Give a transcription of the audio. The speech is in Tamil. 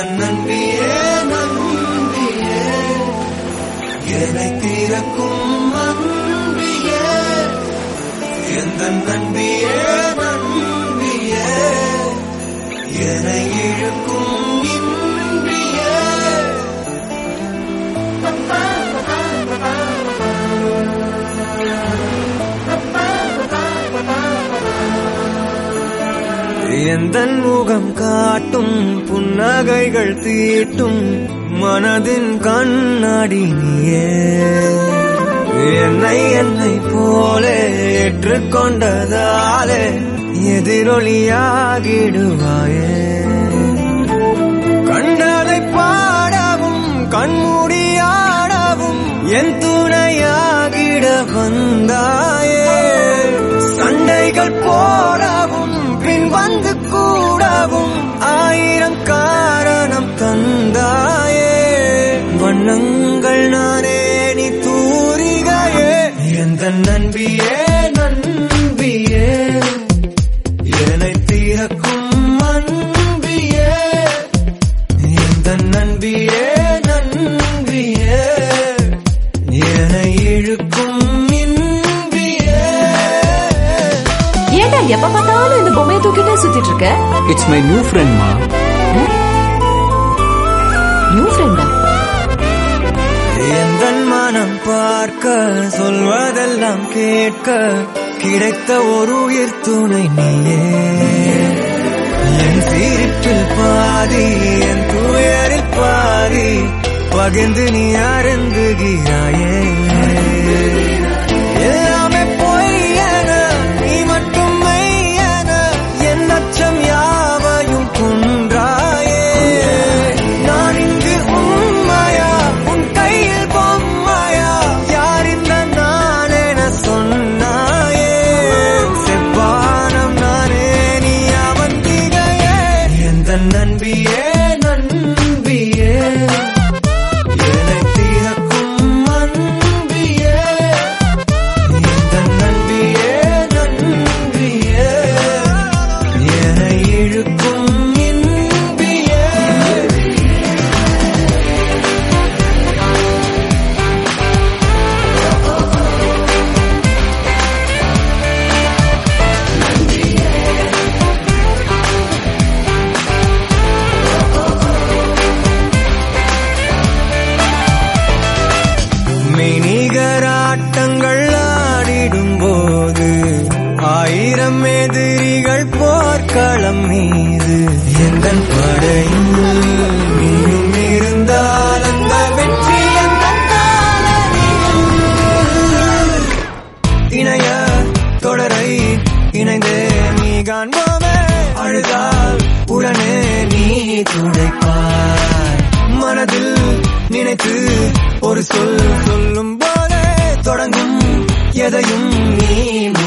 நன்பியே நம்பியே என்னை தீரக்கும் அன்பியே எந்த நன்பியே நம்பியே என்னை இழுக்கும் இன்பியே எந்த முகம் காட்டும் புன்னகைகள் தீட்டும் மனதின் கண்ணாடி நீயே என்னை என்னை போலே ஏற்றுக்கொண்டதாலே எதிரொலியாகிடுவாயே கண்டதை பாடவும் கண்மூடியாடவும் என் துணையாகிட வந்தாயே சண்டைகள் போடவும் பின் வந்து கூடவும் ஆயிரம் காரணம் தந்தாயே வண்ணங்கள் நானே நீ தூரிகையே எந்த நண்பியே நண்பியே என்னை தீரக்கும் அன்பியே எந்த நண்பியே நண்பியே என்னை இழுக்கும் இன்பியே ஏன்டா எப்ப பார்த்தாலும் இந்த பொம்மையை தூக்கிட்டே சுத்திட்டு இருக்க இட்ஸ் மை நியூ ஃப்ரெண்ட்மா நியூ ஃப்ரெண்டா எந்த மனம் பார்க்க சொல்வதெல்லாம் கேட்க கிடைத்த ஒரு உயிர் துணை நீயே என் சீரிற்றில் பாதி என் துயரில் பாதி பகிர்ந்து நீ அருந்துகிறாயே எல்லாமே பொய் என நீ மட்டும் மெய் என என் அச்சம் யாவையும் குன்றாயே நான் இங்கு உண்மையா உன் கையில் பொம்மையா யார் இந்த நான் என சொன்னாயே செவ்வானம் நானே நீ அவந்திகையே எந்த நண்பியே நண்பியே என்னை தீரக்கும் அன்பியே இந்த நன்றியே நன்றியே என்னை இழுக்கும் இன்பியே மெய்நிகராட்டங்கள் ஆடிடும் போது ஆயிரம் எதிரிகள் போர்க்களம் மீது எந்த படையில் நீயும் இருந்தால் அந்த வெற்றி எந்த இணைய தொடரை இணைந்தே நீ காண்போமே அழுதால் உடனே நீ துடைப்பாய் மனதில் நினைத்து ஒரு சொல் சொல்லும் போதே தொடங்கும் எதையும் நீ